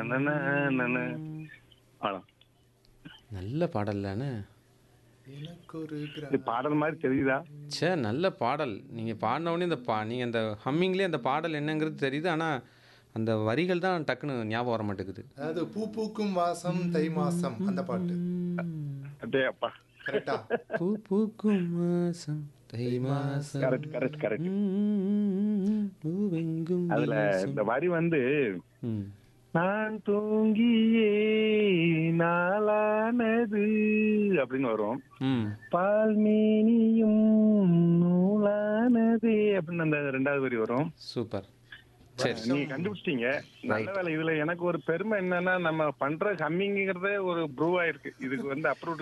நன, நன. அவ்வளவுதான். நல்ல பாடல்லானே எனக்கு ஒரு இது பாடல் மாதிரி தெரியுதா ச்சே நல்ல பாடல் நீங்கள் பாடினவுடனே இந்த பா நீங்கள் அந்த ஹம்மிங்லேயே அந்த பாடல் என்னங்கிறது தெரியுது ஆனால் அந்த வரிகள் தான் டக்குன்னு ஞாபகம் வர மாட்டேங்குது அதாவது பூ பூக்கும் வாசம் தை மாசம் அந்த பாட்டு அப்படியே அப்பா கரெக்டா பூ பூக்கும் மாசம் தை மாசம் கரெக்ட் கரெக்ட் கரெக்ட் ம், பூவெங்கும் அதுல வீசும். இந்த வரி வந்து ம் நான் தூங்கியே நாளானது அப்படின்னு வரும் ம் பால் மேனியும் நூலானது அப்படின்னு அந்த ரெண்டாவது வரி வரும் சூப்பர் சரி நீங்க கண்டுபிடிச்சிட்டீங்க நல்ல வேலை இதுல எனக்கு ஒரு பெருமை என்னன்னா நம்ம பண்ற ஹம்மிங்கிறதே ஒரு ப்ரூவ் ஆயிருக்கு இதுக்கு வந்து அப்ரூவ்